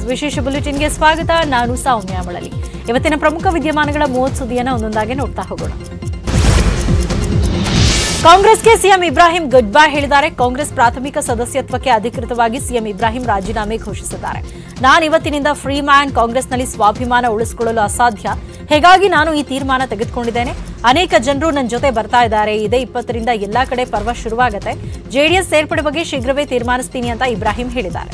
ವಿಶೇಷ ಬುಲೆಟಿನ್ಗೆ ಸ್ವಾಗತ ನಾನು ಸೌಮ್ಯ ಮಳಲಿ ಇವತ್ತಿನ ಪ್ರಮುಖ ವಿದ್ಯಮಾನಗಳ ಮೂವತ್ತು ಸುದ್ದಿಯನ್ನು ಒಂದೊಂದಾಗಿ ನೋಡ್ತಾ ಹೋಗೋಣ ಕಾಂಗ್ರೆಸ್ಗೆ ಸಿಎಂ ಇಬ್ರಾಹಿಂ ಗುಡ್ ಬೈ ಹೇಳಿದ್ದಾರೆ ಕಾಂಗ್ರೆಸ್ ಪ್ರಾಥಮಿಕ ಸದಸ್ಯತ್ವಕ್ಕೆ ಅಧಿಕೃತವಾಗಿ ಸಿಎಂ ಇಬ್ರಾಹಿಂ ರಾಜೀನಾಮೆ ಘೋಷಿಸಿದ್ದಾರೆ ನಾನು ಇವತ್ತಿನಿಂದ ಫ್ರೀ ಮ್ಯಾನ್ ಕಾಂಗ್ರೆಸ್ನಲ್ಲಿ ಸ್ವಾಭಿಮಾನ ಉಳಿಸಿಕೊಳ್ಳಲು ಅಸಾಧ್ಯ ಹೀಗಾಗಿ ನಾನು ಈ ತೀರ್ಮಾನ ತೆಗೆದುಕೊಂಡಿದ್ದೇನೆ ಅನೇಕ ಜನರು ನನ್ನ ಜೊತೆ ಬರ್ತಾ ಇದ್ದಾರೆ ಇದೇ ಇಪ್ಪತ್ತರಿಂದ ಎಲ್ಲಾ ಕಡೆ ಪರ್ವ ಶುರುವಾಗುತ್ತೆ ಜೆಡಿಎಸ್ ಸೇರ್ಪಡೆ ಬಗ್ಗೆ ಶೀಘ್ರವೇ ತೀರ್ಮಾನಿಸ್ತೀನಿ ಅಂತ ಇಬ್ರಾಹಿಂ ಹೇಳಿದ್ದಾರೆ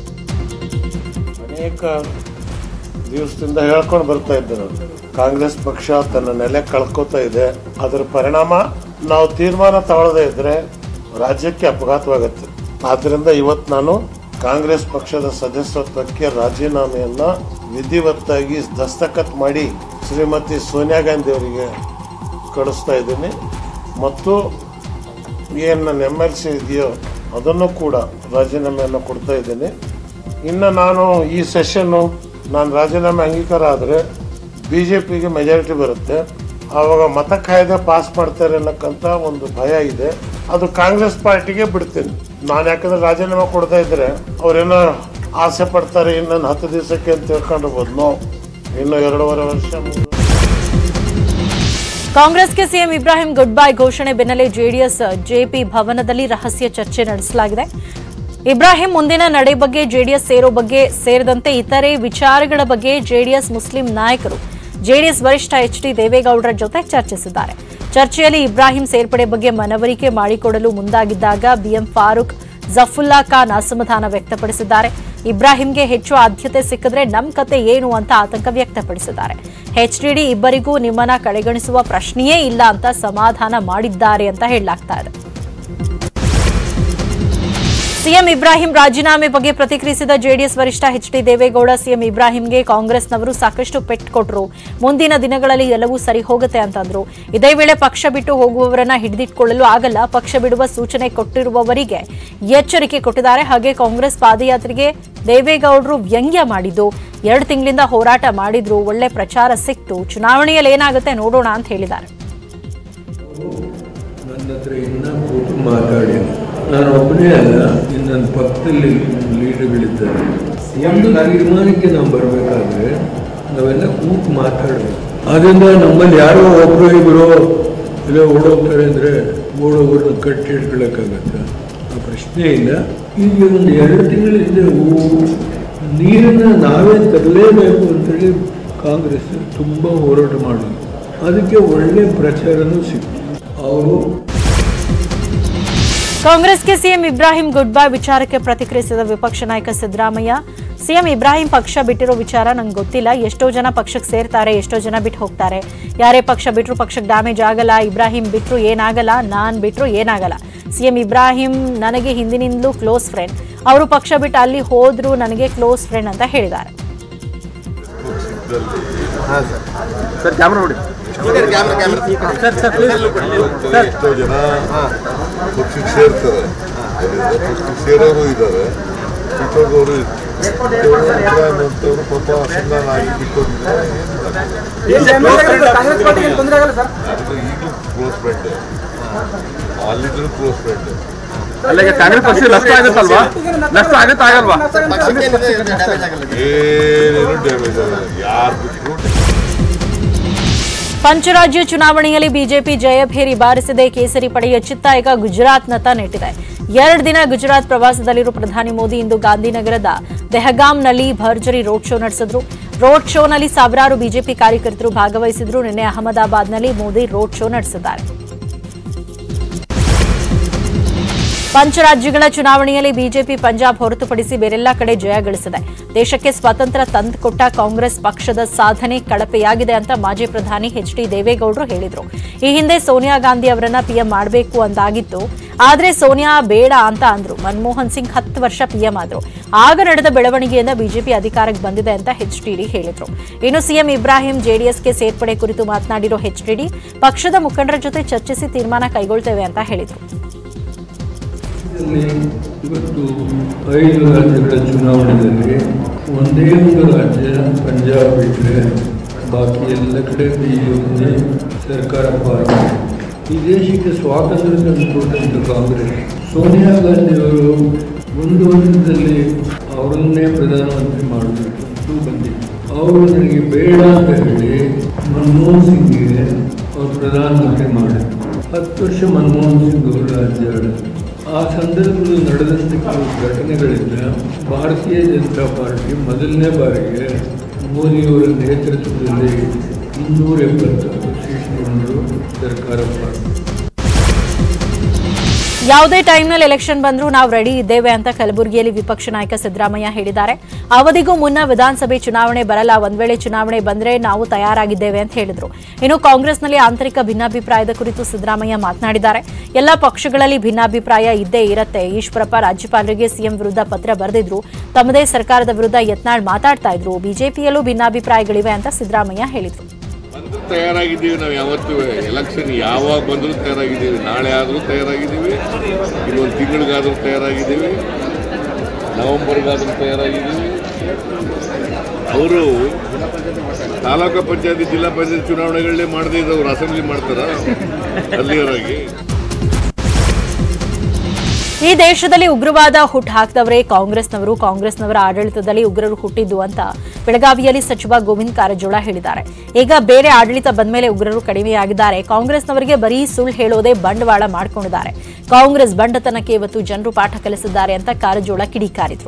ಅನೇಕ ದಿವಸದಿಂದ ಹೇಳ್ಕೊಂಡು ಬರ್ತಾ ಇದ್ದೆ ನಾನು ಕಾಂಗ್ರೆಸ್ ಪಕ್ಷ ತನ್ನ ನೆಲೆ ಕಳ್ಕೊತಾ ಇದೆ ಅದರ ಪರಿಣಾಮ ನಾವು ತೀರ್ಮಾನ ತಗೊಳ್ಳದೇ ಇದ್ರೆ ರಾಜ್ಯಕ್ಕೆ ಅಪಘಾತವಾಗುತ್ತೆ ಆದ್ರಿಂದ ಇವತ್ತು ನಾನು ಕಾಂಗ್ರೆಸ್ ಪಕ್ಷದ ಸದಸ್ಯತ್ವಕ್ಕೆ ರಾಜೀನಾಮೆಯನ್ನ ವಿಧಿವತ್ತಾಗಿ ದಸ್ತಖತ್ ಮಾಡಿ ಶ್ರೀಮತಿ ಸೋನಿಯಾ ಗಾಂಧಿ ಅವರಿಗೆ ಕಳಿಸ್ತಾ ಇದ್ದೀನಿ ಮತ್ತು ಏನು ನನ್ನ ಎಮ್ ಎಲ್ ಸಿ ಇದೆಯೋ ಅದನ್ನು ಕೂಡ ರಾಜೀನಾಮೆಯನ್ನು ಕೊಡ್ತಾ ಇದ್ದೀನಿ ಇನ್ನು ನಾನು ಈ ಸೆಷನ್ನು ನಾನು ರಾಜೀನಾಮೆ ಅಂಗೀಕಾರ ಆದರೆ ಬಿ ಜೆ ಪಿಗೆ ಮೆಜಾರಿಟಿ ಬರುತ್ತೆ ಆವಾಗ ಮತ ಕಾಯ್ದೆ ಪಾಸ್ ಮಾಡ್ತಾರೆ ಅನ್ನಕ್ಕಂತ ಒಂದು ಭಯ ಇದೆ ಅದು ಕಾಂಗ್ರೆಸ್ ಪಾರ್ಟಿಗೆ ಬಿಡ್ತೀನಿ ನಾನು ಯಾಕಂದ್ರೆ ರಾಜೀನಾಮೆ ಕೊಡ್ತಾ ಇದ್ರೆ ಅವ್ರೇನೋ ಆಸೆ ಪಡ್ತಾರೆ ಇನ್ನೊಂದು ಹತ್ತು ದಿವಸಕ್ಕೆ ಅಂತ ತಿಳ್ಕೊಂಡಿರ್ಬೋದು ನೋ ಇನ್ನು ಎರಡೂವರೆ ವರ್ಷ ಮೂರು ಕಾಂಗ್ರೆಸ್ಗೆ ಸಿಎಂ ಇಬ್ರಾಹಿಂ ಗುಡ್ ಬೈ ಘೋಷಣೆ ಬೆನ್ನಲ್ಲೇ ಜೆಡಿಎಸ್ ಜೆಪಿ ಭವನದಲ್ಲಿ ರಹಸ್ಯ ಚರ್ಚೆ ನಡೆಸಲಾಗಿದೆ ಇಬ್ರಾಹಿಂ ಮುಂದಿನ ನಡೆ ಬಗ್ಗೆ ಜೆಡಿಎಸ್ ಸೇರೋ ಬಗ್ಗೆ ಸೇರಿದಂತೆ ಇತರೆ ವಿಚಾರಗಳ ಬಗ್ಗೆ ಜೆಡಿಎಸ್ ಮುಸ್ಲಿಂ ನಾಯಕರು ಜೆಡಿಎಸ್ ವರಿಷ್ಠ ಎಚ್ ಡಿ ದೇವೇಗೌಡರ ಜೊತೆ ಚರ್ಚಿಸಿದ್ದಾರೆ ಚರ್ಚೆಯಲ್ಲಿ ಇಬ್ರಾಹಿಂ ಸೇರ್ಪಡೆ ಬಗ್ಗೆ ಮನವರಿಕೆ ಮಾಡಿಕೊಡಲು ಮುಂದಾಗಿದ್ದಾಗ ಬಿಎಂ ಫಾರೂಕ್ ಜಫುಲ್ಲಾ ಖಾನ್ ಅಸಮಾಧಾನ ವ್ಯಕ್ತಪಡಿಸಿದ್ದಾರೆ ಇಬ್ರಾಹಿಂಗೆ ಹೆಚ್ಚು ಆದ್ಯತೆ ಸಿಕ್ಕಿದ್ರೆ ನಮ್ ಕತೆ ಏನು ಅಂತ ಆತಂಕ ವ್ಯಕ್ತಪಡಿಸಿದ್ದಾರೆ ಎಚ್ಡಿಡಿ ಇಬ್ಬರಿಗೂ ನಿಮ್ಮನ್ನ ಕಡೆಗಣಿಸುವ ಪ್ರಶ್ನೆಯೇ ಇಲ್ಲ ಅಂತ ಸಮಾಧಾನ ಮಾಡಿದ್ದಾರೆ ಅಂತ ಹೇಳಲಾಗ್ತಾ ಇದೆ ಸಿಎಂ ಇಬ್ರಾಹಿಂ ರಾಜೀನಾಮೆ ಬಗ್ಗೆ ಪ್ರತಿಕ್ರಿಯಿಸಿದ ಜೆಡಿಎಸ್ ವರಿಷ್ಠ ಎಚ್ ಡಿ ದೇವೇಗೌಡ ಸಿಎಂ ಇಬ್ರಾಹಿಂಗೆ ಕಾಂಗ್ರೆಸ್ನವರು ಸಾಕಷ್ಟು ಪೆಟ್ಟು ಕೊಟ್ಟರು ಮುಂದಿನ ದಿನಗಳಲ್ಲಿ ಎಲ್ಲವೂ ಸರಿ ಹೋಗುತ್ತೆ ಅಂತಂದ್ರು ಇದೇ ವೇಳೆ ಪಕ್ಷ ಬಿಟ್ಟು ಹೋಗುವವರನ್ನ ಹಿಡಿದಿಟ್ಕೊಳ್ಳಲು ಆಗಲ್ಲ ಪಕ್ಷ ಬಿಡುವ ಸೂಚನೆ ಕೊಟ್ಟಿರುವವರಿಗೆ ಎಚ್ಚರಿಕೆ ಕೊಟ್ಟಿದ್ದಾರೆ ಹಾಗೆ ಕಾಂಗ್ರೆಸ್ ಪಾದಯಾತ್ರೆಗೆ ದೇವೇಗೌಡರು ವ್ಯಂಗ್ಯ ಮಾಡಿದ್ದು ಎರಡು ತಿಂಗಳಿಂದ ಹೋರಾಟ ಮಾಡಿದ್ರು ಒಳ್ಳೆ ಪ್ರಚಾರ ಸಿಕ್ತು ಚುನಾವಣೆಯಲ್ಲಿ ಏನಾಗುತ್ತೆ ನೋಡೋಣ ಅಂತ ಹೇಳಿದ್ದಾರೆ ನನ್ನ ಹತ್ರ ಇನ್ನೂ ಕೂತು ಮಾತಾಡಿ ನಾನು ಒಬ್ಬನೇ ಅಲ್ಲ ಇನ್ನು ನನ್ನ ಪಕ್ಕದಲ್ಲಿ ಲೀಡರ್ಗಳಿದ್ದಾರೆ ಒಂದು ತೀರ್ಮಾನಕ್ಕೆ ನಾವು ಬರಬೇಕಾದ್ರೆ ನಾವೆಲ್ಲ ಕೂತು ಮಾತಾಡಬೇಕು ಆದ್ದರಿಂದ ನಮ್ಮಲ್ಲಿ ಯಾರೋ ಒಬ್ಬರು ಇಬ್ಬರು ಇಲ್ಲ ಓಡೋಗ್ತಾರೆ ಅಂದರೆ ಓಡೋಗ್ರನ್ನ ಕಟ್ಟಿ ಇಟ್ಕೊಳ್ಳೋಕ್ಕಾಗತ್ತ ಆ ಪ್ರಶ್ನೆ ಇಲ್ಲ ಈಗ ಒಂದು ಎರಡು ತಿಂಗಳ ಹಿಂದೆ ಊ- ನೀರನ್ನು ನಾವೇ ತರಲೇಬೇಕು ಅಂತೇಳಿ ಕಾಂಗ್ರೆಸ್ ತುಂಬ ಹೋರಾಟ ಮಾಡಿದ್ರು ಅದಕ್ಕೆ ಒಳ್ಳೆ ಪ್ರಚಾರನೂ ಸಿಕ್ತು ಅವರು ಕಾಂಗ್ರೆಸ್ಗೆ ಸಿಎಂ ಇಬ್ರಾಹಿಂ ಗುಡ್ ಬೈ ವಿಚಾರಕ್ಕೆ ಪ್ರತಿಕ್ರಿಯಿಸಿದ ವಿಪಕ್ಷ ನಾಯಕ ಸಿದ್ದರಾಮಯ್ಯ ಸಿಎಂ ಇಬ್ರಾಹಿಂ ಪಕ್ಷ ಬಿಟ್ಟಿರೋ ವಿಚಾರ ನಂಗೆ ಗೊತ್ತಿಲ್ಲ ಎಷ್ಟೋ ಜನ ಪಕ್ಷಕ್ಕೆ ಸೇರ್ತಾರೆ ಎಷ್ಟೋ ಜನ ಬಿಟ್ಟು ಹೋಗ್ತಾರೆ ಯಾರೇ ಪಕ್ಷ ಬಿಟ್ಟರು ಪಕ್ಷಕ್ಕೆ ಡ್ಯಾಮೇಜ್ ಆಗಲ್ಲ ಇಬ್ರಾಹಿಂ ಬಿಟ್ಟರು ಏನಾಗಲ್ಲ ನಾನ್ ಬಿಟ್ಟರು ಏನಾಗಲ್ಲ ಸಿಎಂ ಇಬ್ರಾಹಿಂ ನನಗೆ ಹಿಂದಿನಿಂದಲೂ ಕ್ಲೋಸ್ ಫ್ರೆಂಡ್ ಅವರು ಪಕ್ಷ ಬಿಟ್ಟು ಅಲ್ಲಿ ಹೋದ್ರು ನನಗೆ ಕ್ಲೋಸ್ ಫ್ರೆಂಡ್ ಅಂತ ಹೇಳಿದ್ದಾರೆ ಸರ್ ಕ್ಯಾಮ್ರಾ ನೋಡಿ ಸರ್ ಸರ್ ಪ್ಲೀಸ್ ಸರ್ ಎಷ್ಟೋ ಜನ ಪಕ್ಷಕ್ಕೆ ಸೇರ್ತಾರೆ ಅದರಿಂದ ಪಕ್ಷಕ್ಕೆ ಸೇರೋರು ಇದ್ದಾರೆ ಬಿಟ್ಟೋಗೋರು ಅಂತವ್ರು ಪಾಪ ಅಸಮಾಧಾನ ಆಗಿ ಬಿಟ್ಟೋಗಿದ್ದಾರೆ ಕಾಂಗ್ರೆಸ್ ಪಾರ್ಟಿಗೆ ಏನು ತೊಂದರೆ ಆಗಲ್ಲ ಸರ್ ನನಗೆ ಈಗಲೂ ಕ್ಲೋಸ್ ಫ್ರೆಂಡ್ ಅಲ್ಲಿದ್ರು ಕ್ಲೋಸ್ ಫ್ರೆಂಡ್ ಅಲ್ಲ ಈಗ ಕಾಂಗ್ರೆಸ್ ಪಕ್ಷ ನಷ್ಟ ಆಗುತ್ತಲ್ವಾ ನಷ್ಟ ಆಗುತ್ತಾ ಆಗಲ್ವಾ ಏನೇನು ಡ್ಯಾಮೇಜ್ ಆಗಲ್ಲ ಯಾರು ಬಿಟ್ಟರು ಪಂಚರಾಜ್ಯ ಚುನಾವಣೆಯಲ್ಲಿ ಬಿಜೆಪಿ ಜಯಭೇರಿ ಬಾರಿಸಿದೆ ಕೇಸರಿ ಪಡೆಯ ಚಿತ್ತ ಈಗ ಗುಜರಾತ್ನತ್ತ ನೆಟ್ಟಿದೆ ಎರಡು ದಿನ ಗುಜರಾತ್ ಪ್ರವಾಸದಲ್ಲಿರುವ ಪ್ರಧಾನಿ ಮೋದಿ ಇಂದು ಗಾಂಧಿನಗರದ ದೆಹಗಾಂನಲ್ಲಿ ಭರ್ಜರಿ ರೋಡ್ ಶೋ ನಡೆಸಿದ್ರು ರೋಡ್ ಶೋನಲ್ಲಿ ಸಾವಿರಾರು ಬಿಜೆಪಿ ಕಾರ್ಯಕರ್ತರು ಭಾಗವಹಿಸಿದ್ರು ನಿನ್ನೆ ಅಹಮದಾಬಾದ್ನಲ್ಲಿ ಮೋದಿ ರೋಡ್ ಶೋ ನಡೆಸಿದ್ದಾರೆ ಪಂಚರಾಜ್ಯಗಳ ಚುನಾವಣೆಯಲ್ಲಿ ಬಿಜೆಪಿ ಪಂಜಾಬ್ ಹೊರತುಪಡಿಸಿ ಬೇರೆಲ್ಲ ಕಡೆ ಜಯ ಗಳಿಸಿದೆ ದೇಶಕ್ಕೆ ಸ್ವಾತಂತ್ರ್ಯ ತಂದುಕೊಟ್ಟ ಕಾಂಗ್ರೆಸ್ ಪಕ್ಷದ ಸಾಧನೆ ಕಳಪೆಯಾಗಿದೆ ಅಂತ ಮಾಜಿ ಪ್ರಧಾನಿ ಎಚ್ ಡಿ ದೇವೇಗೌಡರು ಹೇಳಿದ್ರು ಈ ಹಿಂದೆ ಸೋನಿಯಾ ಗಾಂಧಿ ಅವರನ್ನ ಪಿಎಂ ಮಾಡಬೇಕು ಅಂತಾಗಿತ್ತು ಆದ್ರೆ ಸೋನಿಯಾ ಬೇಡ ಅಂತ ಅಂದ್ರು ಮನಮೋಹನ್ ಸಿಂಗ್ ಹತ್ತು ವರ್ಷ ಪಿಎಂ ಆದ್ರು ಆಗ ನಡೆದ ಬೆಳವಣಿಗೆಯಿಂದ ಬಿಜೆಪಿ ಅಧಿಕಾರಕ್ಕೆ ಬಂದಿದೆ ಅಂತ ಎಚ್ಡಿಡಿ ಹೇಳಿದ್ರು ಇನ್ನು ಸಿಎಂ ಇಬ್ರಾಹಿಂ ಜೆಡಿಎಸ್ಗೆ ಸೇರ್ಪಡೆ ಕುರಿತು ಮಾತನಾಡಿರೋ ಎಚ್ಡಿಡಿ ಪಕ್ಷದ ಮುಖಂಡರ ಜೊತೆ ಚರ್ಚಿಸಿ ತೀರ್ಮಾನ ಕೈಗೊಳ್ತೇವೆ ಅಂತ ಹೇಳಿದ್ರು ಇಲ್ಲಿ ಇವತ್ತು ಐದು ರಾಜ್ಯಗಳ ಚುನಾವಣೆಯಲ್ಲಿ ಒಂದೇ ಒಂದು ರಾಜ್ಯ ಪಂಜಾಬ್ ಬಿಟ್ಟರೆ ಬಾಕಿ ಎಲ್ಲ ಕಡೆ ಬಿಜೆಪಿ ಸರ್ಕಾರ ಪಾರ ಈ ದೇಶಕ್ಕೆ ಸ್ವಾತಂತ್ರ್ಯ ತಂದುಕೊಟ್ಟಂಥ ಕಾಂಗ್ರೆಸ್ ಸೋನಿಯಾ ಗಾಂಧಿಯವರು ಒಂದು ವರ್ಷದಲ್ಲಿ ಅವರನ್ನೇ ಪ್ರಧಾನಮಂತ್ರಿ ಮಾಡಬೇಕು ಅಂತೂ ಬಂದಿತ್ತು ಅವರು ನನಗೆ ಬೇಡ ಅಂತ ಹೇಳಿ ಮನಮೋಹನ್ ಸಿಂಗ್ಗೆ ಅವರು ಪ್ರಧಾನಮಂತ್ರಿ ಮಾಡಿದ್ರು ಹತ್ತು ವರ್ಷ ಮನಮೋಹನ್ ಸಿಂಗ್ ಅವರು ರಾಜ್ಯ ಆಳಿದ್ರು ಆ ಸಂದರ್ಭದಲ್ಲಿ ನಡೆದಂಥ ಕೆಲವು ಘಟನೆಗಳಿಂದ ಭಾರತೀಯ ಜನತಾ ಪಾರ್ಟಿ ಮೊದಲನೇ ಬಾರಿಗೆ ಮೋದಿಯವರ ನೇತೃತ್ವದಲ್ಲಿ ಇನ್ನೂರ ಎಪ್ಪತ್ತಾರು ಸೀಟ್ಗಳನ್ನು ಸರ್ಕಾರ ಮಾಡಿತು ಯಾವುದೇ ಟೈಮ್ನಲ್ಲಿ ಎಲೆಕ್ಷನ್ ಬಂದರೂ ನಾವು ರೆಡಿ ಇದ್ದೇವೆ ಅಂತ ಕಲಬುರಗಿಯಲ್ಲಿ ವಿಪಕ್ಷ ನಾಯಕ ಸಿದ್ದರಾಮಯ್ಯ ಹೇಳಿದ್ದಾರೆ ಅವಧಿಗೂ ಮುನ್ನ ವಿಧಾನಸಭೆ ಚುನಾವಣೆ ಬರಲ್ಲ ಒಂದ್ ವೇಳೆ ಚುನಾವಣೆ ಬಂದ್ರೆ ನಾವು ತಯಾರಾಗಿದ್ದೇವೆ ಅಂತ ಹೇಳಿದ್ರು ಇನ್ನು ಕಾಂಗ್ರೆಸ್ನಲ್ಲಿ ಆಂತರಿಕ ಭಿನ್ನಾಭಿಪ್ರಾಯದ ಕುರಿತು ಸಿದ್ದರಾಮಯ್ಯ ಮಾತನಾಡಿದ್ದಾರೆ ಎಲ್ಲ ಪಕ್ಷಗಳಲ್ಲಿ ಭಿನ್ನಾಭಿಪ್ರಾಯ ಇದ್ದೇ ಇರತ್ತೆ ಈಶ್ವರಪ್ಪ ರಾಜ್ಯಪಾಲರಿಗೆ ಸಿಎಂ ವಿರುದ್ಧ ಪತ್ರ ಬರೆದಿದ್ರು ತಮ್ಮದೇ ಸರ್ಕಾರದ ವಿರುದ್ಧ ಯತ್ನಾಳ್ ಮಾತಾಡ್ತಾ ಇದ್ರು ಬಿಜೆಪಿಯಲ್ಲೂ ಭಿನ್ನಾಭಿಪ್ರಾಯಗಳಿವೆ ಅಂತ ಸಿದ್ದರಾಮಯ್ಯ ಹೇಳಿದ್ರು ಬಂದರೂ ತಯಾರಾಗಿದ್ದೀವಿ ನಾವು ಯಾವತ್ತೂ ಎಲೆಕ್ಷನ್ ಯಾವಾಗ ಬಂದರೂ ತಯಾರಾಗಿದ್ದೀವಿ ನಾಳೆ ಆದರೂ ತಯಾರಾಗಿದ್ದೀವಿ ಇನ್ನೊಂದು ತಿಂಗಳಿಗಾದರೂ ತಯಾರಾಗಿದ್ದೀವಿ ನವೆಂಬರ್ಗಾದರೂ ತಯಾರಾಗಿದ್ದೀವಿ ಅವರು ತಾಲೂಕು ಪಂಚಾಯತಿ ಜಿಲ್ಲಾ ಪಂಚಾಯತ್ ಚುನಾವಣೆಗಳನ್ನೇ ಮಾಡದೇ ಇದ್ದವ್ರು ಅಸೆಂಬ್ಲಿ ಮಾಡ್ತಾರ ಅಲ್ಲಿಯವರಾಗಿ ಈ ದೇಶದಲ್ಲಿ ಉಗ್ರವಾದ ಹುಟ್ಟು ಹಾಕಿದವರೇ ಕಾಂಗ್ರೆಸ್ನವರು ಕಾಂಗ್ರೆಸ್ನವರ ಆಡಳಿತದಲ್ಲಿ ಉಗ್ರರು ಹುಟ್ಟಿದ್ದು ಅಂತ ಬೆಳಗಾವಿಯಲ್ಲಿ ಸಚಿವ ಗೋವಿಂದ್ ಕಾರಜೋಳ ಹೇಳಿದ್ದಾರೆ ಈಗ ಬೇರೆ ಆಡಳಿತ ಬಂದ್ಮೇಲೆ ಉಗ್ರರು ಕಡಿಮೆಯಾಗಿದ್ದಾರೆ ಕಾಂಗ್ರೆಸ್ನವರಿಗೆ ಬರೀ ಸುಳ್ಳು ಹೇಳೋದೇ ಬಂಡವಾಳ ಮಾಡಿಕೊಂಡಿದ್ದಾರೆ ಕಾಂಗ್ರೆಸ್ ಬಂಡತನಕ್ಕೆ ಇವತ್ತು ಜನರು ಪಾಠ ಕಲಿಸಿದ್ದಾರೆ ಅಂತ ಕಾರಜೋಳ ಕಿಡಿಕಾರಿದ್ರು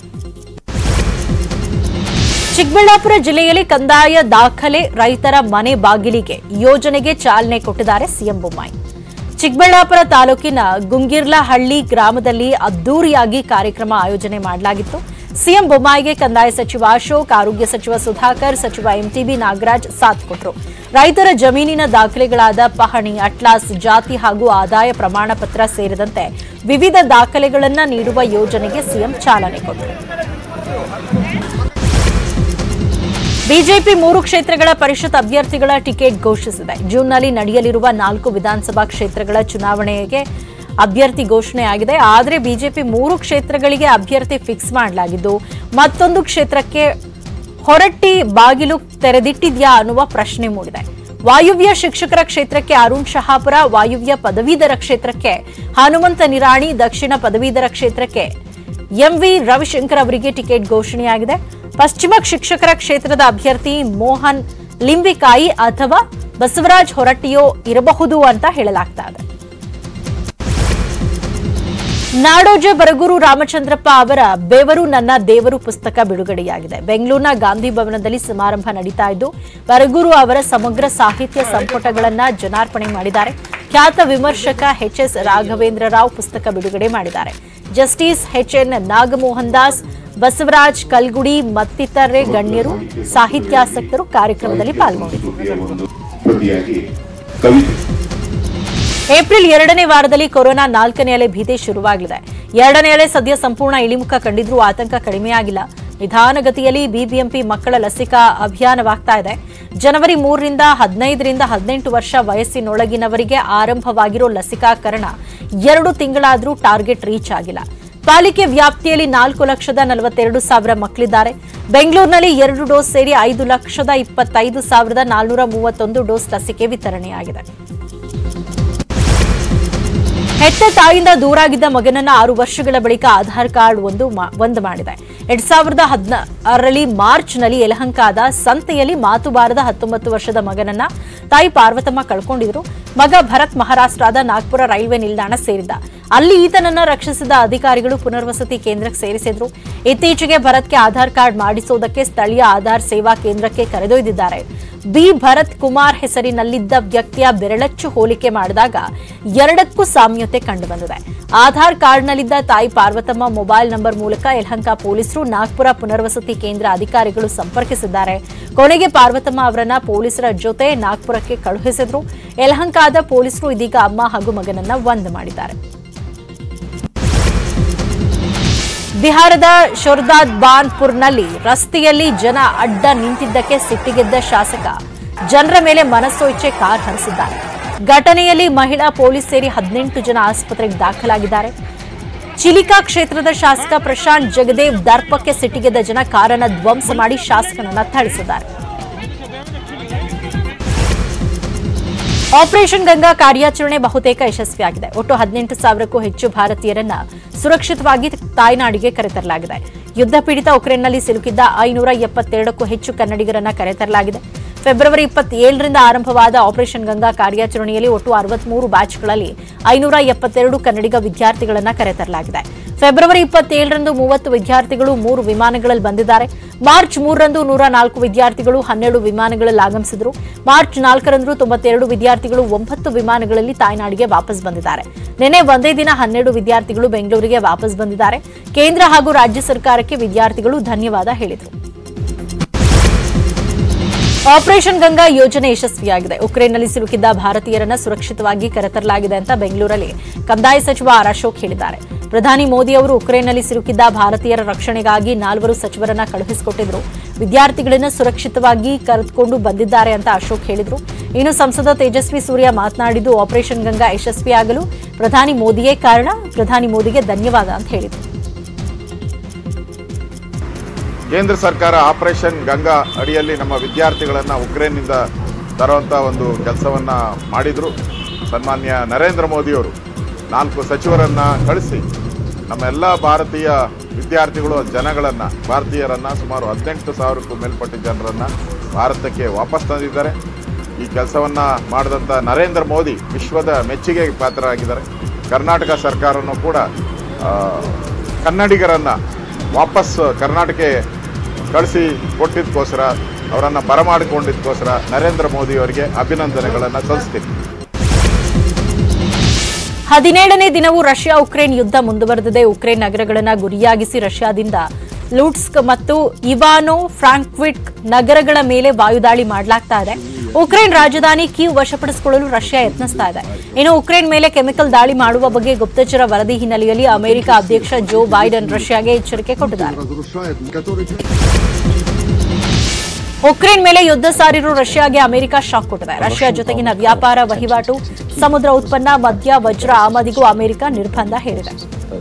ಚಿಕ್ಕಬಳ್ಳಾಪುರ ಜಿಲ್ಲೆಯಲ್ಲಿ ಕಂದಾಯ ದಾಖಲೆ ರೈತರ ಮನೆ ಬಾಗಿಲಿಗೆ ಯೋಜನೆಗೆ ಚಾಲನೆ ಕೊಟ್ಟಿದ್ದಾರೆ ಸಿಎಂ ಬೊಮ್ಮಾಯಿ ಚಿಕ್ಕಬಳ್ಳಾಪುರ ತಾಲೂಕಿನ ಗುಂಗಿರ್ಲಹಳ್ಳಿ ಗ್ರಾಮದಲ್ಲಿ ಅದ್ದೂರಿಯಾಗಿ ಕಾರ್ಯಕ್ರಮ ಆಯೋಜನೆ ಮಾಡಲಾಗಿತ್ತು ಸಿಎಂ ಬೊಮ್ಮಾಯಿಗೆ ಕಂದಾಯ ಸಚಿವ ಅಶೋಕ್ ಆರೋಗ್ಯ ಸಚಿವ ಸುಧಾಕರ್ ಸಚಿವ ಎಂಟಿಬಿ ನಾಗರಾಜ್ ಸಾಥ್ ಕೊಟ್ಟರು ರೈತರ ಜಮೀನಿನ ದಾಖಲೆಗಳಾದ ಪಹಣಿ ಅಟ್ಲಾಸ್ ಜಾತಿ ಹಾಗೂ ಆದಾಯ ಪ್ರಮಾಣ ಪತ್ರ ಸೇರಿದಂತೆ ವಿವಿಧ ದಾಖಲೆಗಳನ್ನ ನೀಡುವ ಯೋಜನೆಗೆ ಸಿಎಂ ಚಾಲನೆ ಕೊಟ್ಟರು ಬಿಜೆಪಿ ಮೂರು ಕ್ಷೇತ್ರಗಳ ಪರಿಷತ್ ಅಭ್ಯರ್ಥಿಗಳ ಟಿಕೆಟ್ ಘೋಷಿಸಿದೆ ಜೂನ್ನಲ್ಲಿ ನಡೆಯಲಿರುವ ನಾಲ್ಕು ವಿಧಾನಸಭಾ ಕ್ಷೇತ್ರಗಳ ಚುನಾವಣೆಗೆ ಅಭ್ಯರ್ಥಿ ಘೋಷಣೆಯಾಗಿದೆ ಆದರೆ ಬಿಜೆಪಿ ಮೂರು ಕ್ಷೇತ್ರಗಳಿಗೆ ಅಭ್ಯರ್ಥಿ ಫಿಕ್ಸ್ ಮಾಡಲಾಗಿದ್ದು ಮತ್ತೊಂದು ಕ್ಷೇತ್ರಕ್ಕೆ ಹೊರಟ್ಟಿ ಬಾಗಿಲು ತೆರೆದಿಟ್ಟಿದ್ಯಾ ಅನ್ನುವ ಪ್ರಶ್ನೆ ಮೂಡಿದೆ ವಾಯುವ್ಯ ಶಿಕ್ಷಕರ ಕ್ಷೇತ್ರಕ್ಕೆ ಅರುಣ್ ಶಹಾಪುರ ವಾಯುವ್ಯ ಪದವೀಧರ ಕ್ಷೇತ್ರಕ್ಕೆ ಹನುಮಂತ ನಿರಾಣಿ ದಕ್ಷಿಣ ಪದವೀಧರ ಕ್ಷೇತ್ರಕ್ಕೆ ಎಂವಿ ರವಿಶಂಕರ್ ಅವರಿಗೆ ಟಿಕೆಟ್ ಘೋಷಣೆಯಾಗಿದೆ ಪಶ್ಚಿಮ ಶಿಕ್ಷಕರ ಕ್ಷೇತ್ರದ ಅಭ್ಯರ್ಥಿ ಮೋಹನ್ ಲಿಂಬಿಕಾಯಿ ಅಥವಾ ಬಸವರಾಜ್ ಹೊರಟ್ಟಿಯೋ ಇರಬಹುದು ಅಂತ ಹೇಳಲಾಗ್ತಾ ಇದೆ ನಾಡೋಜ ಬರಗೂರು ರಾಮಚಂದ್ರಪ್ಪ ಅವರ ಬೆವರು ನನ್ನ ದೇವರು ಪುಸ್ತಕ ಬಿಡುಗಡೆಯಾಗಿದೆ ಬೆಂಗಳೂರಿನ ಗಾಂಧಿ ಭವನದಲ್ಲಿ ಸಮಾರಂಭ ನಡೀತಾ ಇದ್ದು ಬರಗೂರು ಅವರ ಸಮಗ್ರ ಸಾಹಿತ್ಯ ಸಂಪುಟಗಳನ್ನ ಜನಾರ್ಪಣೆ ಮಾಡಿದ್ದಾರೆ ಖ್ಯಾತ ವಿಮರ್ಶಕ ಎಚ್ ಎಸ್ ರಾಘವೇಂದ್ರ ರಾವ್ ಪುಸ್ತಕ ಬಿಡುಗಡೆ ಮಾಡಿದ್ದಾರೆ justice H N Nagamohan Das Basavaraj Kalgudi ಮತ್ತಿತರರೆ ಗಣ್ಯರು ಸಾಹಿತ್ಯಾಸಕ್ತರು ಕಾರ್ಯಕ್ರಮದಲ್ಲಿ ಪಾಲ್ಗೊಂಡಿದ್ದರು ಒಂದು ಕೃತಿಯಾಗಿ ಕವಿತೆ ಏಪ್ರಿಲ್ ಎರಡನೇ ವಾರದಲ್ಲಿ ಕೊರೋನಾ ನಾಲ್ಕನೇ ಅಲೆ ಭೀತಿ ಶುರುವಾಗಲಿದೆ ಎರಡನೇ ಅಲೆ ಸದ್ಯ ಸಂಪೂರ್ಣ ಇಳಿಮುಖ ಕಂಡಿದ್ರೂ ಆತಂಕ ಕಡಿಮೆಯಾಗಿಲ್ಲ ನಿಧಾನಗತಿಯಲ್ಲಿ ಬಿಬಿಎಂಪಿ ಮಕ್ಕಳ ಲಸಿಕಾ ಅಭಿಯಾನವಾಗ್ತಾ ಇದೆ ಜನವರಿ ಮೂರರಿಂದ ಹದಿನೈದರಿಂದ ಹದಿನೆಂಟು ವರ್ಷ ವಯಸ್ಸಿನೊಳಗಿನವರಿಗೆ ಆರಂಭವಾಗಿರೋ ಲಸಿಕಾಕರಣ ಎರಡು ತಿಂಗಳಾದರೂ ಟಾರ್ಗೆಟ್ ರೀಚ್ ಆಗಿಲ್ಲ ಪಾಲಿಕೆ ವ್ಯಾಪ್ತಿಯಲ್ಲಿ ನಾಲ್ಕು ಲಕ್ಷದ ನಲವತ್ತೆರಡು ಸಾವಿರ ಮಕ್ಕಳಿದ್ದಾರೆ ಬೆಂಗಳೂರಿನಲ್ಲಿ ಎರಡು ಡೋಸ್ ಸೇರಿ ಐದು ಲಕ್ಷದ ಇಪ್ಪತ್ತೈದು ಸಾವಿರದ ನಾಲ್ನೂರ ಮೂವತ್ತೊಂದು ಡೋಸ್ ಲಸಿಕೆ ವಿತರಣೆಯಾಗಿದೆ ಹೆತ್ತ ತಾಯಿಯಿಂದ ದೂರಾಗಿದ್ದ ಮಗನನ್ನ ಆರು ವರ್ಷಗಳ ಬಳಿಕ ಆಧಾರ್ ಕಾರ್ಡ್ ಒಂದು ಮಾ- ಒಂದು ಮಾಡಿದೆ ಎರಡ್ ಸಾವಿರದ ಹದಿನಾರರಲ್ಲಿ ಮಾರ್ಚ್ನಲ್ಲಿ ಯಲಹಂಕಾದ ಸಂತೆಯಲ್ಲಿ ಮಾತು ಬಾರದ ಹತ್ತೊಂಬತ್ತು ವರ್ಷದ ಮಗನನ್ನ ತಾಯಿ ಪಾರ್ವತಮ್ಮ ಕಳ್ಕೊಂಡಿದ್ರು ಮಗ ಭರತ್ ಮಹಾರಾಷ್ಟ್ರದ ನಾಗ್ಪುರ ರೈಲ್ವೆ ನಿಲ್ದಾಣ ಸೇರಿದ್ದ ಅಲ್ಲಿ ಈತನನ್ನ ರಕ್ಷಿಸಿದ ಅಧಿಕಾರಿಗಳು ಪುನರ್ವಸತಿ ಕೇಂದ್ರಕ್ಕೆ ಸೇರಿಸಿದ್ರು ಇತ್ತೀಚೆಗೆ ಭರತ್ಗೆ ಆಧಾರ್ ಕಾರ್ಡ್ ಮಾಡಿಸೋದಕ್ಕೆ ಸ್ಥಳೀಯ ಆಧಾರ್ ಸೇವಾ ಕೇಂದ್ರಕ್ಕೆ ಕರೆದೊಯ್ದಿದ್ದಾರೆ ಬಿ ಭರತ್ ಕುಮಾರ್ ಹೆಸರಿನಲ್ಲಿದ್ದ ವ್ಯಕ್ತಿಯ ಬೆರಳಚ್ಚು ಹೋಲಿಕೆ ಮಾಡಿದಾಗ ಎರಡಕ್ಕೂ ಸಾಮ್ಯತೆ ಕಂಡುಬಂದಿದೆ ಆಧಾರ್ ಕಾರ್ಡ್ನಲ್ಲಿದ್ದ ತಾಯಿ ಪಾರ್ವತಮ್ಮ ಮೊಬೈಲ್ ನಂಬರ್ ಮೂಲಕ ಯಲಹಂಕ ಪೊಲೀಸರು ನಾಗ್ಪುರ ಪುನರ್ವಸತಿ ಕೇಂದ್ರ ಅಧಿಕಾರಿಗಳು ಸಂಪರ್ಕಿಸಿದ್ದಾರೆ ಕೊನೆಗೆ ಪಾರ್ವತಮ್ಮ ಅವರನ್ನ ಪೊಲೀಸರ ಜೊತೆ ನಾಗ್ಪುರಕ್ಕೆ ಕಳುಹಿಸಿದ್ರು ಯಲಹಂಕಾದ ಪೊಲೀಸರು ಇದೀಗ ಅಮ್ಮ ಹಾಗೂ ಮಗನನ್ನ ಒಂದ್ ಮಾಡಿದ್ದಾರೆ ಬಿಹಾರದ ಶೊರ್ದಾದ್ ಬಾನ್ಪುರ್ನಲ್ಲಿ ರಸ್ತೆಯಲ್ಲಿ ಜನ ಅಡ್ಡ ನಿಂತಿದ್ದಕ್ಕೆ ಸಿಟ್ಟಿಗೆದ್ದ ಶಾಸಕ ಜನರ ಮೇಲೆ ಮನಸ್ಸೋ ಇಚ್ಛೆ ಕಾರ್ ಹರಿಸಿದ್ದಾರೆ ಘಟನೆಯಲ್ಲಿ ಮಹಿಳಾ ಪೊಲೀಸ್ ಸೇರಿ ಹದಿನೆಂಟು ಜನ ಆಸ್ಪತ್ರೆಗೆ ದಾಖಲಾಗಿದ್ದಾರೆ ಚಿಲಿಕಾ ಕ್ಷೇತ್ರದ ಶಾಸಕ ಪ್ರಶಾಂತ್ ಜಗದೇವ್ ದರ್ಪಕ್ಕೆ ಸಿಟ್ಟಿಗೆದ್ದ ಜನ ಕಾರನ್ನ ಧ್ವಂಸ ಮಾಡಿ ಶಾಸಕನನ್ನ ಥಳಿಸಿದ್ದಾರೆ ಆಪರೇಷನ್ ಗಂಗಾ ಕಾರ್ಯಾಚರಣೆ ಬಹುತೇಕ ಯಶಸ್ವಿಯಾಗಿದೆ ಒಟ್ಟು ಹದಿನೆಂಟು ಸಾವಿರಕ್ಕೂ ಹೆಚ್ಚು ಭಾರತೀಯರನ್ನ ಸುರಕ್ಷಿತವಾಗಿ ತಾಯ್ನಾಡಿಗೆ ಕರೆತರಲಾಗಿದೆ ಯುದ್ಧ ಪೀಡಿತ ಉಕ್ರೇನ್ನಲ್ಲಿ ಸಿಲುಕಿದ್ದ ಐನೂರ ಎಪ್ಪತ್ತೆರಡಕ್ಕೂ ಹೆಚ್ಚು ಕನ್ನಡಿಗರನ್ನ ಕರೆತರಲಾಗಿದೆ ಫೆಬ್ರವರಿ ಇಪ್ಪತ್ತೇಳರಿಂದ ಆರಂಭವಾದ ಆಪರೇಷನ್ ಗಂಗಾ ಕಾರ್ಯಾಚರಣೆಯಲ್ಲಿ ಒಟ್ಟು ಅರವತ್ಮೂರು ಬ್ಯಾಚ್ಗಳಲ್ಲಿ ಐನೂರ ಎಪ್ಪತ್ತೆರಡು ಕನ್ನಡಿಗ ವಿದ್ಯಾರ್ಥಿಗಳನ್ನ ಕರೆತರಲಾಗಿದೆ ಫೆಬ್ರವರಿ ಇಪ್ಪತ್ತೇಳರಂದು ಮೂವತ್ತು ವಿದ್ಯಾರ್ಥಿಗಳು ಮೂರು ವಿಮಾನಗಳಲ್ಲಿ ಬಂದಿದ್ದಾರೆ ಮಾರ್ಚ್ ಮೂರರಂದು ನೂರ ನಾಲ್ಕು ವಿದ್ಯಾರ್ಥಿಗಳು ಹನ್ನೆರಡು ವಿಮಾನಗಳಲ್ಲಿ ಆಗಮಿಸಿದರು ಮಾರ್ಚ್ ನಾಲ್ಕರಂದು ತೊಂಬತ್ತೆರಡು ವಿದ್ಯಾರ್ಥಿಗಳು ಒಂಬತ್ತು ವಿಮಾನಗಳಲ್ಲಿ ತಾಯ್ನಾಡಿಗೆ ವಾಪಸ್ ಬಂದಿದ್ದಾರೆ ನಿನ್ನೆ ಒಂದೇ ದಿನ ಹನ್ನೆರಡು ವಿದ್ಯಾರ್ಥಿಗಳು ಬೆಂಗಳೂರಿಗೆ ವಾಪಸ್ ಬಂದಿದ್ದಾರೆ ಕೇಂದ್ರ ಹಾಗೂ ರಾಜ್ಯ ಸರ್ಕಾರಕ್ಕೆ ವಿದ್ಯಾರ್ಥಿಗಳು ಧನ್ಯವಾದ ಹೇಳಿದರು ಆಪರೇಷನ್ ಗಂಗಾ ಯೋಜನೆ ಯಶಸ್ವಿಯಾಗಿದೆ ಉಕ್ರೇನ್ನಲ್ಲಿ ಸಿಲುಕಿದ್ದ ಭಾರತೀಯರನ್ನ ಸುರಕ್ಷಿತವಾಗಿ ಕರೆತರಲಾಗಿದೆ ಅಂತ ಬೆಂಗಳೂರಲ್ಲಿ ಕಂದಾಯ ಸಚಿವ ಆರ್ ಅಶೋಕ್ ಹೇಳಿದ್ದಾರೆ ಪ್ರಧಾನಿ ಮೋದಿ ಅವರು ಉಕ್ರೇನ್ನಲ್ಲಿ ಸಿಲುಕಿದ್ದ ಭಾರತೀಯರ ರಕ್ಷಣೆಗಾಗಿ ನಾಲ್ವರು ಸಚಿವರನ್ನ ಕಳುಹಿಸಿಕೊಟ್ಟಿದ್ರು ವಿದ್ಯಾರ್ಥಿಗಳನ್ನ ಸುರಕ್ಷಿತವಾಗಿ ಕರೆದುಕೊಂಡು ಬಂದಿದ್ದಾರೆ ಅಂತ ಅಶೋಕ್ ಹೇಳಿದ್ರು ಇನ್ನು ಸಂಸದ ತೇಜಸ್ವಿ ಸೂರ್ಯ ಮಾತನಾಡಿದ್ದು ಆಪರೇಷನ್ ಗಂಗಾ ಯಶಸ್ವಿಯಾಗಲು ಪ್ರಧಾನಿ ಮೋದಿಯೇ ಕಾರಣ ಪ್ರಧಾನಿ ಮೋದಿಗೆ ಧನ್ಯವಾದ ಅಂತ ಹೇಳಿದ್ರು ಕೇಂದ್ರ ಸರ್ಕಾರ ಆಪರೇಷನ್ ಗಂಗಾ ಅಡಿಯಲ್ಲಿ ನಮ್ಮ ವಿದ್ಯಾರ್ಥಿಗಳನ್ನು ಉಕ್ರೇನ್ನಿಂದ ತರುವಂಥ ಒಂದು ಕೆಲಸವನ್ನು ಮಾಡಿದರು ಸನ್ಮಾನ್ಯ ನರೇಂದ್ರ ಮೋದಿಯವರು ನಾಲ್ಕು ಸಚಿವರನ್ನು ಕಳಿಸಿ ನಮ್ಮೆಲ್ಲ ಭಾರತೀಯ ವಿದ್ಯಾರ್ಥಿಗಳು ಜನಗಳನ್ನು ಭಾರತೀಯರನ್ನು ಸುಮಾರು ಹದಿನೆಂಟು ಸಾವಿರಕ್ಕೂ ಮೇಲ್ಪಟ್ಟ ಜನರನ್ನು ಭಾರತಕ್ಕೆ ವಾಪಸ್ ತಂದಿದ್ದಾರೆ ಈ ಕೆಲಸವನ್ನು ಮಾಡಿದಂಥ ನರೇಂದ್ರ ಮೋದಿ ವಿಶ್ವದ ಮೆಚ್ಚುಗೆಗೆ ಪಾತ್ರರಾಗಿದ್ದಾರೆ ಕರ್ನಾಟಕ ಸರ್ಕಾರನೂ ಕೂಡ ಆ, ಕನ್ನಡಿಗರನ್ನು ವಾಪಸ್ ಕರ್ನಾಟಕಕ್ಕೆ ಕಳಿಸಿ ಕೊಟ್ಟಿದ್ದಕ್ಕೋಸ್ಕರ ಅವರನ್ನು ಬರಮಾಡಿಕೊಂಡಿದ್ದಕ್ಕೋಸ್ಕರ ನರೇಂದ್ರ ಮೋದಿ ಅವರಿಗೆ ಅಭಿನಂದನೆಗಳನ್ನು ಸಲ್ಲಿಸ್ತೀನಿ ಹದಿನೇಳನೇ ದಿನವೂ ರಷ್ಯಾ ಉಕ್ರೇನ್ ಯುದ್ಧ ಮುಂದುವರೆದಿದೆ ಉಕ್ರೇನ್ ನಗರಗಳನ್ನು ಗುರಿಯಾಗಿಸಿ ರಷ್ಯಾದಿಂದ ಲುಟ್ಸ್ಕ್ ಮತ್ತು ಇವಾನೋ ಫ್ರಾಂಕ್ವಿಟ್ ನಗರಗಳ ಮೇಲೆ ವಾಯುದಾಳಿ ಮಾಡಲಾಗ್ತಾ ಇದೆ ಉಕ್ರೇನ್ ರಾಜಧಾನಿ ಕೀವ್ ವಶಪಡಿಸಿಕೊಳ್ಳಲು ರಷ್ಯಾ ಯತ್ನಿಸ್ತಾ ಇದೆ ಇನ್ನು ಉಕ್ರೇನ್ ಮೇಲೆ ಕೆಮಿಕಲ್ ದಾಳಿ ಮಾಡುವ ಬಗ್ಗೆ ಗುಪ್ತಚರ ವರದಿ ಹಿನ್ನೆಲೆಯಲ್ಲಿ ಅಮೆರಿಕ ಅಧ್ಯಕ್ಷ ಜೋ ಬೈಡನ್ ರಷ್ಯಾಗೆ ಎಚ್ಚರಿಕೆ ಕೊಟ್ಟಿದ್ದಾರೆ ಉಕ್ರೇನ್ ಮೇಲೆ ಯುದ್ಧ ಸಾರಿರು ರಷ್ಯಾಗೆ ಅಮೆರಿಕ ಶಾಕ್ ಕೊಟ್ಟಿದೆ ರಷ್ಯಾ ಜೊತೆಗಿನ ವ್ಯಾಪಾರ ವಹಿವಾಟು ಸಮುದ್ರ ಉತ್ಪನ್ನ ಮದ್ಯ ವಜ್ರ ಆಮದಿಗೂ ಅಮೆರಿಕ ನಿರ್ಬಂಧ ಹೇರಿದೆ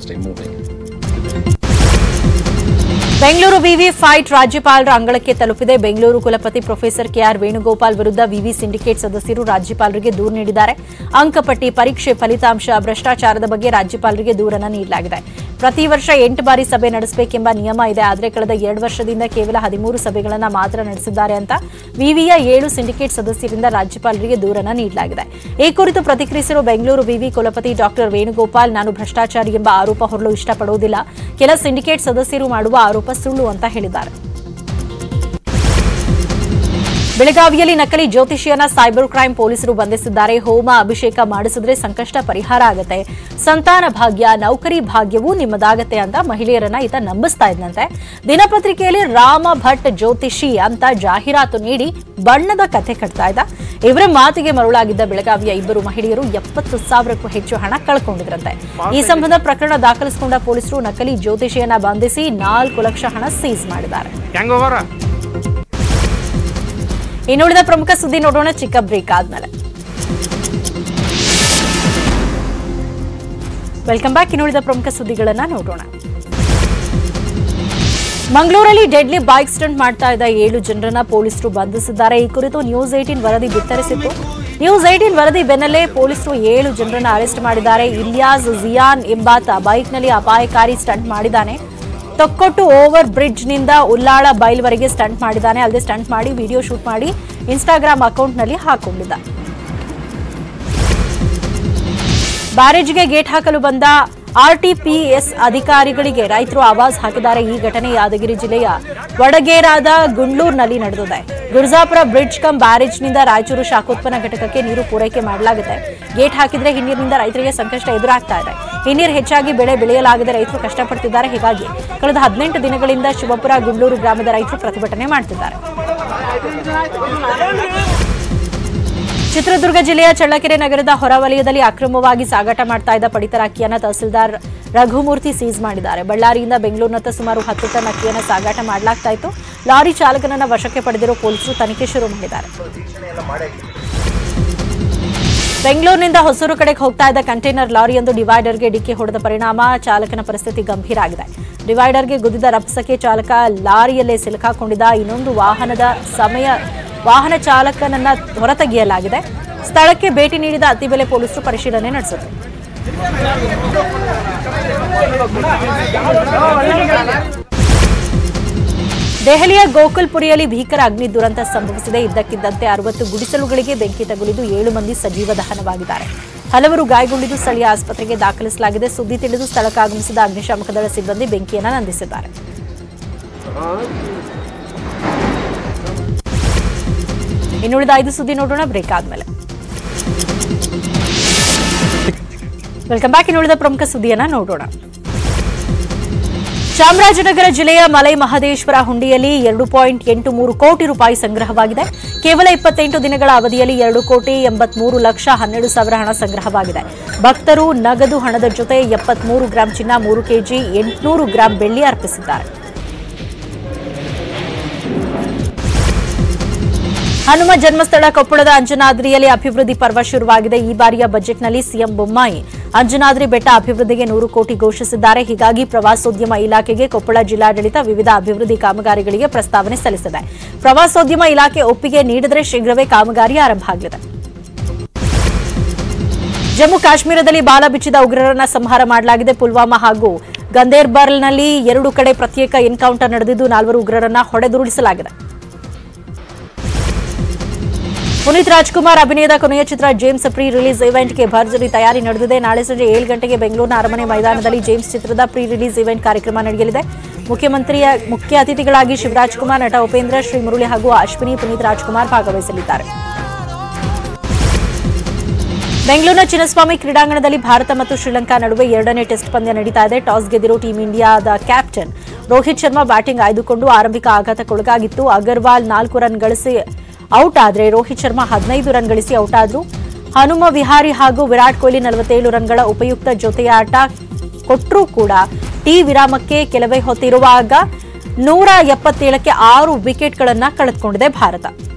ಬೆಂಗಳೂರು ವಿವಿ ಫೈಟ್ ರಾಜ್ಯಪಾಲರ ಅಂಗಳಕ್ಕೆ ತಲುಪಿದೆ ಬೆಂಗಳೂರು ಕುಲಪತಿ ಪ್ರೊಫೆಸರ್ ಕೆಆರ್ ವೇಣುಗೋಪಾಲ್ ವಿರುದ್ಧ ವಿವಿ ಸಿಂಡಿಕೇಟ್ ಸದಸ್ಯರು ರಾಜ್ಯಪಾಲರಿಗೆ ದೂರು ನೀಡಿದ್ದಾರೆ ಅಂಕಪಟ್ಟಿ ಪರೀಕ್ಷೆ ಫಲಿತಾಂಶ ಭ್ರಷ್ಟಾಚಾರದ ಬಗ್ಗೆ ರಾಜ್ಯಪಾಲರಿಗೆ ದೂರನ್ನು ನೀಡಲಾಗಿದೆ ಪ್ರತಿ ವರ್ಷ ಎಂಟು ಬಾರಿ ಸಭೆ ನಡೆಸಬೇಕೆಂಬ ನಿಯಮ ಇದೆ ಆದರೆ ಕಳೆದ ಎರಡು ವರ್ಷದಿಂದ ಕೇವಲ ಹದಿಮೂರು ಸಭೆಗಳನ್ನು ಮಾತ್ರ ನಡೆಸಿದ್ದಾರೆ ಅಂತ ವಿವಿಯ ಏಳು ಸಿಂಡಿಕೇಟ್ ಸದಸ್ಯರಿಂದ ರಾಜ್ಯಪಾಲರಿಗೆ ದೂರನ್ನು ನೀಡಲಾಗಿದೆ ಈ ಕುರಿತು ಪ್ರತಿಕ್ರಿಯಿಸಿರುವ ಬೆಂಗಳೂರು ವಿವಿ ಕುಲಪತಿ ಡಾಕ್ಟರ್ ವೇಣುಗೋಪಾಲ್ ನಾನು ಭ್ರಷ್ಟಾಚಾರಿ ಎಂಬ ಆರೋಪ ಹೊರಲು ಇಷ್ಟಪಡುವುದಿಲ್ಲ ಕೆಲ ಸಿಂಡಿಕೇಟ್ ಸದಸ್ಯರು ಮಾಡುವ ಆರೋಪ ಸುಳ್ಳು ಅಂತ ಹೇಳಿದ್ದಾರೆ ಬೆಳಗಾವಿಯಲ್ಲಿ ನಕಲಿ ಜ್ಯೋತಿಷಿಯನ್ನ ಸೈಬರ್ ಕ್ರೈಮ್ ಪೊಲೀಸರು ಬಂಧಿಸಿದ್ದಾರೆ ಹೋಮ ಅಭಿಷೇಕ ಮಾಡಿಸಿದ್ರೆ ಸಂಕಷ್ಟ ಪರಿಹಾರ ಆಗತ್ತೆ ಸಂತಾನ ಭಾಗ್ಯ ನೌಕರಿ ಭಾಗ್ಯವೂ ನಿಮ್ಮದಾಗತ್ತೆ ಅಂತ ಮಹಿಳೆಯರನ್ನ ಈತ ನಂಬಿಸ್ತಾ ಇದ್ದಂತೆ ದಿನಪತ್ರಿಕೆಯಲ್ಲಿ ರಾಮ ಭಟ್ ಜ್ಯೋತಿಷಿ ಅಂತ ಜಾಹೀರಾತು ನೀಡಿ ಬಣ್ಣದ ಕಥೆ ಕಟ್ತಾ ಇದ್ದ ಇವರ ಮಾತಿಗೆ ಮರುಳಾಗಿದ್ದ ಬೆಳಗಾವಿಯ ಇಬ್ಬರು ಮಹಿಳೆಯರು ಎಪ್ಪತ್ತು ಸಾವಿರಕ್ಕೂ ಹೆಚ್ಚು ಹಣ ಕಳ್ಕೊಂಡಿದ್ರಂತೆ ಈ ಸಂಬಂಧ ಪ್ರಕರಣ ದಾಖಲಿಸಿಕೊಂಡ ಪೊಲೀಸರು ನಕಲಿ ಜ್ಯೋತಿಷಿಯನ್ನ ಬಂಧಿಸಿ ನಾಲ್ಕು ಲಕ್ಷ ಹಣ ಸೀಸ್ ಮಾಡಿದ್ದಾರೆ ಇನ್ನುಳಿದ ಪ್ರಮುಖ ಸುದ್ದಿ ನೋಡೋಣ ಚಿಕ್ಕ ಬ್ರೇಕ್ ಆದ್ಮೇಲೆ ವೆಲ್ಕಮ್ ಬ್ಯಾಕ್ ಇನ್ನುಳಿದ ಪ್ರಮುಖ ಸುದ್ದಿಗಳನ್ನ ನೋಡೋಣ ಮಂಗಳೂರಲ್ಲಿ ಡೆಡ್ಲಿ ಬೈಕ್ ಸ್ಟಂಟ್ ಮಾಡ್ತಾ ಇದ್ದ ಏಳು ಜನರನ್ನ ಪೊಲೀಸರು ಬಂಧಿಸಿದ್ದಾರೆ ಈ ಕುರಿತು ನ್ಯೂಸ್ ಏಟೀನ್ ವರದಿ ಬಿತ್ತರಿಸಿತ್ತು ನ್ಯೂಸ್ ಏಟೀನ್ ವರದಿ ಬೆನ್ನಲ್ಲೇ ಪೊಲೀಸರು ಏಳು ಜನರನ್ನ ಅರೆಸ್ಟ್ ಮಾಡಿದ್ದಾರೆ ಇಲಿಯಾಸ್ ಜಿಯಾನ್ ಎಂಬಾತ ಬೈಕ್ನಲ್ಲಿ ಅಪಾಯಕಾರಿ ಸ್ಟಂಟ್ ಮಾಡಿದ್ದಾನೆ ತೊಕ್ಕೊಟ್ಟು ಓವರ್ ಬ್ರಿಡ್ಜ್ನಿಂದ ಉಲ್ಲಾಳ ಬೈಲ್ವರೆಗೆ ಸ್ಟಂಟ್ ಮಾಡಿದ್ದಾನೆ ಅಲ್ಲದೆ ಸ್ಟಂಟ್ ಮಾಡಿ ವಿಡಿಯೋ ಶೂಟ್ ಮಾಡಿ ಇನ್ಸ್ಟಾಗ್ರಾಮ್ ಅಕೌಂಟ್ನಲ್ಲಿ ಹಾಕೊಂಡಿದ್ದ ಬ್ಯಾರೇಜ್ಗೆ ಗೇಟ್ ಹಾಕಲು ಬಂದ ಆರ್ಟಿಪಿಎಸ್ ಅಧಿಕಾರಿಗಳಿಗೆ ರೈತರು ಆವಾಜ್ ಹಾಕಿದ್ದಾರೆ ಈ ಘಟನೆ ಯಾದಗಿರಿ ಜಿಲ್ಲೆಯ ವಡಗೇರಾದ ಗುಂಡ್ಲೂರಿನಲ್ಲಿ ನಡೆದಿದೆ ಗುರ್ಜಾಪುರ ಬ್ರಿಡ್ಜ್ ಕಮ್ ಬ್ಯಾರೇಜ್ನಿಂದ ರಾಯಚೂರು ಶಾಖೋತ್ಪನ್ನ ಘಟಕಕ್ಕೆ ನೀರು ಪೂರೈಕೆ ಮಾಡಲಾಗುತ್ತೆ ಗೇಟ್ ಹಾಕಿದ್ರೆ ಹಿನ್ನೀರಿನಿಂದ ರೈತರಿಗೆ ಸಂಕಷ್ಟ ಎದುರಾಗ್ತಾ ಇದೆ ಹಿನ್ನೀರು ಹೆಚ್ಚಾಗಿ ಬೆಳೆ ಬೆಳೆಯಲಾಗದೆ ರೈತರು ಕಷ್ಟಪಡ್ತಿದ್ದಾರೆ ಹೀಗಾಗಿ ಕಳೆದ ಹದಿನೆಂಟು ದಿನಗಳಿಂದ ಶಿವಪುರ ಗುಂಡ್ಲೂರು ಗ್ರಾಮದ ರೈತರು ಪ್ರತಿಭಟನೆ ಮಾಡ್ತಿದ್ದಾರೆ ಚಿತ್ರದುರ್ಗ ಜಿಲ್ಲೆಯ ಚಳ್ಳಕೆರೆ ನಗರದ ಹೊರವಲಯದಲ್ಲಿ ಅಕ್ರಮವಾಗಿ ಸಾಗಾಟ ಮಾಡ್ತಾ ಇದ್ದ ಪಡಿತರ ಅಕ್ಕಿಯನ್ನ ತಹಸೀಲ್ದಾರ್ ರಘುಮೂರ್ತಿ ಸೀಸ್ ಮಾಡಿದ್ದಾರೆ ಬಳ್ಳಾರಿಯಿಂದ ಬೆಂಗಳೂರಿನತ್ತ ಸುಮಾರು ಹತ್ತು ಟನ್ ಅಕ್ಕಿಯನ್ನ ಸಾಗಾಟ ಮಾಡಲಾಗ್ತಾ ಇತ್ತು ಲಾರಿ ಚಾಲಕನನ್ನ ವಶಕ್ಕೆ ಪಡೆದಿರೋ ಪೊಲೀಸರು ತನಿಖೆ ಶುರು ಮಾಡಿದ್ದಾರೆ ಬೆಂಗಳೂರಿನಿಂದ ಹೊಸೂರು ಕಡೆಗೆ ಹೋಗ್ತಾ ಇದ್ದ ಕಂಟೈನರ್ ಲಾರಿಯೊಂದು ಡಿವೈಡರ್ಗೆ ಡಿಕ್ಕಿ ಹೊಡೆದ ಪರಿಣಾಮ ಚಾಲಕನ ಪರಿಸ್ಥಿತಿ ಗಂಭೀರ ಆಗಿದೆ ಡಿವೈಡರ್ಗೆ ಗುದ್ದಿದ ರಭಸಕ್ಕೆ ಚಾಲಕ ಲಾರಿಯಲ್ಲೇ ಸಿಲುಕಾಕೊಂಡಿದ್ದ ಇನ್ನೊಂದು ವಾಹನದ ಸಮಯ ವಾಹನ ಚಾಲಕನನ್ನ ಹೊರತೆಗೆಯಲಾಗಿದೆ ಸ್ಥಳಕ್ಕೆ ಭೇಟಿ ನೀಡಿದ ಅತಿಬೆಲೆ ಪೊಲೀಸರು ಪರಿಶೀಲನೆ ನಡೆಸಿದರು ದೆಹಲಿಯ ಗೋಕುಲ್ಪುರಿಯಲ್ಲಿ ಭೀಕರ ಅಗ್ನಿ ದುರಂತ ಸಂಭವಿಸಿದೆ ಇದ್ದಕ್ಕಿದ್ದಂತೆ ಅರವತ್ತು ಗುಡಿಸಲುಗಳಿಗೆ ಬೆಂಕಿ ತಗುಲಿದ್ದು ಏಳು ಮಂದಿ ಸಜೀವ ದಹನವಾಗಿದ್ದಾರೆ ಹಲವರು ಗಾಯಗೊಂಡಿದ್ದು ಸ್ಥಳೀಯ ಆಸ್ಪತ್ರೆಗೆ ದಾಖಲಿಸಲಾಗಿದೆ ಸುದ್ದಿ ತಿಳಿದು ಸ್ಥಳಕ್ಕೆ ಆಗಮಿಸಿದ ಅಗ್ನಿಶಾಮಕ ದಳ ಸಿಬ್ಬಂದಿ ಬೆಂಕಿಯನ್ನು ನಂದಿಸಿದ್ದಾರೆ ಇನ್ನುಳಿದ ಐದು ಸುದ್ದಿ ನೋಡೋಣ ಬ್ರೇಕ್ ಆದ್ಮೇಲೆ ವೆಲ್ಕಮ್ ಬ್ಯಾಕ್ ಇನ್ನುಳಿದ ಪ್ರಮುಖ ಸುದ್ದಿಯನ್ನ ನೋಡೋಣ ಚಾಮರಾಜನಗರ ಜಿಲ್ಲೆಯ ಮಲೈ ಮಹದೇಶ್ವರ ಹುಂಡಿಯಲ್ಲಿ ಎರಡು ಪಾಯಿಂಟ್ ಎಂಟು ಮೂರು ಕೋಟಿ ರೂಪಾಯಿ ಸಂಗ್ರಹವಾಗಿದೆ ಕೇವಲ ಇಪ್ಪತ್ತೆಂಟು ದಿನಗಳ ಅವಧಿಯಲ್ಲಿ ಎರಡು ಕೋಟಿ ಎಂಬತ್ಮೂರು ಲಕ್ಷ ಹನ್ನೆರಡು ಸಾವಿರ ಹಣ ಸಂಗ್ರಹವಾಗಿದೆ ಭಕ್ತರು ನಗದು ಹಣದ ಜೊತೆ ಎಪ್ಪತ್ಮೂರು ಗ್ರಾಂ ಚಿನ್ನ ಮೂರು ಕೆಜಿ ಎಂಟುನೂರು ಗ್ರಾಂ ಬೆಳ್ಳಿ ಅರ್ಪಿಸಿದ್ದಾರೆ ಹನುಮ ಜನ್ಮಸ್ಥಳ ಕೊಪ್ಪಳದ ಅಂಜನಾದ್ರಿಯಲ್ಲಿ ಅಭಿವೃದ್ಧಿ ಪರ್ವ ಶುರುವಾಗಿದೆ ಈ ಬಾರಿಯ ಬಜೆಟ್ನಲ್ಲಿ ಸಿಎಂ ಬೊಮ್ಮಾಯಿ ಅಂಜನಾದ್ರಿ ಬೆಟ್ಟ ಅಭಿವೃದ್ಧಿಗೆ ನೂರು ಕೋಟಿ ಘೋಷಿಸಿದ್ದಾರೆ ಹೀಗಾಗಿ ಪ್ರವಾಸೋದ್ಯಮ ಇಲಾಖೆಗೆ ಕೊಪ್ಪಳ ಜಿಲ್ಲಾಡಳಿತ ವಿವಿಧ ಅಭಿವೃದ್ಧಿ ಕಾಮಗಾರಿಗಳಿಗೆ ಪ್ರಸ್ತಾವನೆ ಸಲ್ಲಿಸಿದೆ ಪ್ರವಾಸೋದ್ಯಮ ಇಲಾಖೆ ಒಪ್ಪಿಗೆ ನೀಡಿದರೆ ಶೀಘ್ರವೇ ಕಾಮಗಾರಿ ಆರಂಭ ಆಗಲಿದೆ ಜಮ್ಮು ಕಾಶ್ಮೀರದಲ್ಲಿ ಬಾಲ ಬಿಚ್ಚಿದ ಉಗ್ರರನ್ನ ಸಂಹಾರ ಮಾಡಲಾಗಿದೆ ಪುಲ್ವಾಮಾ ಹಾಗೂ ಗಂದೇರ್ಬರ್ಲ್ನಲ್ಲಿ ಎರಡು ಕಡೆ ಪ್ರತ್ಯೇಕ ಎನ್ಕೌಂಟರ್ ನಡೆದಿದ್ದು ನಾಲ್ವರು ಉಗ್ರರನ್ನ ಹೊಡೆದುರುಳಿಸಲಾಗಿದೆ ಪುನೀತ್ ರಾಜ್ಕುಮಾರ್ ಅಭಿನಯದ ಕೊನೆಯ ಚಿತ್ರ ಜೇಮ್ಸ್ ಪ್ರೀ ರಿಲೀಸ್ ಇವೆಂಟ್ಗೆ ಭರ್ಜರಿ ತಯಾರಿ ನಡೆದಿದೆ ನಾಳೆ ಸಂಜೆ ಏಳು ಗಂಟೆಗೆ ಬೆಂಗಳೂರಿನ ಅರಮನೆ ಮೈದಾನದಲ್ಲಿ ಜೇಮ್ಸ್ ಚಿತ್ರದ ಪ್ರೀ ರಿಲೀಸ್ ಇವೆಂಟ್ ಕಾರ್ಯಕ್ರಮ ನಡೆಯಲಿದೆ ಮುಖ್ಯಮಂತ್ರಿಯ ಮುಖ್ಯ ಅತಿಥಿಗಳಾಗಿ ಶಿವರಾಜ್ ಕುಮಾರ್ ನಟ ಉಪೇಂದ್ರ ಶ್ರೀ ಮುರಳಿ ಹಾಗೂ ಅಶ್ವಿನಿ ಪುನೀತ್ ರಾಜ್ಕುಮಾರ್ ಭಾಗವಹಿಸಲಿದ್ದಾರೆ ಬೆಂಗಳೂರಿನ ಚಿನ್ನಸ್ವಾಮಿ ಕ್ರೀಡಾಂಗಣದಲ್ಲಿ ಭಾರತ ಮತ್ತು ಶ್ರೀಲಂಕಾ ನಡುವೆ ಎರಡನೇ ಟೆಸ್ಟ್ ಪಂದ್ಯ ನಡೀತಾ ಇದೆ ಟಾಸ್ ಗೆದ್ದಿರೋ ಟೀಂ ಇಂಡಿಯಾದ ಕ್ಯಾಪ್ಟನ್ ರೋಹಿತ್ ಶರ್ಮಾ ಬ್ಯಾಟಿಂಗ್ ಆಯ್ದುಕೊಂಡು ಆರಂಭಿಕ ಆಘಾತಕ್ಕೊಳಗಾಗಿತ್ತು ಅಗರ್ವಾಲ್ ನಾಲ್ಕು ರನ್ ಗಳಿಸಿ ಔಟ್ ಆದರೆ ರೋಹಿತ್ ಶರ್ಮಾ ಹದಿನೈದು ರನ್ ಗಳಿಸಿ ಔಟ್ ಆದ್ರು ಹನುಮ ವಿಹಾರಿ ಹಾಗೂ ವಿರಾಟ್ ಕೊಹ್ಲಿ ನಲವತ್ತೇಳು ರನ್ಗಳ ಉಪಯುಕ್ತ ಜೊತೆಯಾಟ ಕೊಟ್ಟರೂ ಕೂಡ ಟಿ ವಿರಾಮಕ್ಕೆ ಕೆಲವೇ ಹೊತ್ತಿರುವಾಗ ನೂರ ಎಪ್ಪತ್ತೇಳಕ್ಕೆ ಆರು ವಿಕೆಟ್ಗಳನ್ನ ಕಳೆದುಕೊಂಡಿದೆ ಭಾರತ